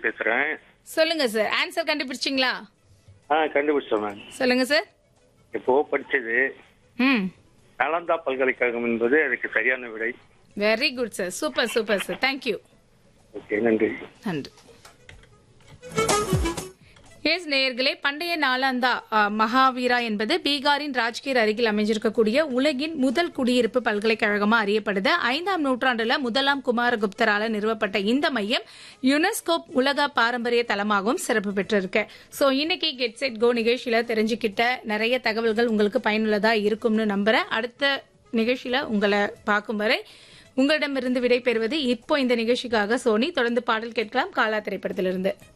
பேசுறேன் சொல்லுங்க sir answer கண்டுபிடிச்சிங்களா ஆ கண்டுபிடிச்சேன் மேம் சொல்லுங்க சார் இப்போ படிச்சது ம் நலந்தா பல்கலைக்கழகம் என்பது அதுக்கு சரியான விடை very good sir super super sir thank you okay நன்றி நன்றி எஸ் நேயர்களே பண்டைய நாளாந்தா அ, மகாவீரா என்பது பீகாரின் ராஜ்கீர் அருகில் அமைஞ்சிருக்கக்கூடிய உலகின் முதல் குடியிருப்பு பல்கலைக்கழகமா அறியப்படுது ஐந்தாம் நூற்றாண்டுல முதலாம் குமாரகுப்தரால நிறுவப்பட்ட இந்த மையம் யுனெஸ்கோ உலக பாரம்பரிய தலமாகவும் சிறப்பு பெற்றிருக்கு சோ இன்னைக்கு கெட் செட் கோ நிகழ்ச்சியில தெரிஞ்சுக்கிட்ட நிறைய தகவல்கள் உங்களுக்கு பயனுள்ளதா இருக்கும்னு நம்புறேன் அடுத்த நிகழ்ச்சியில உங்களை பார்க்கும் வரை உங்களிடமிருந்து விடை பெறுவது இப்போ இந்த நிகழ்ச்சிக்காக சோனி தொடர்ந்து பாடல் கேட்கலாம் காலா திரைப்படத்திலிருந்து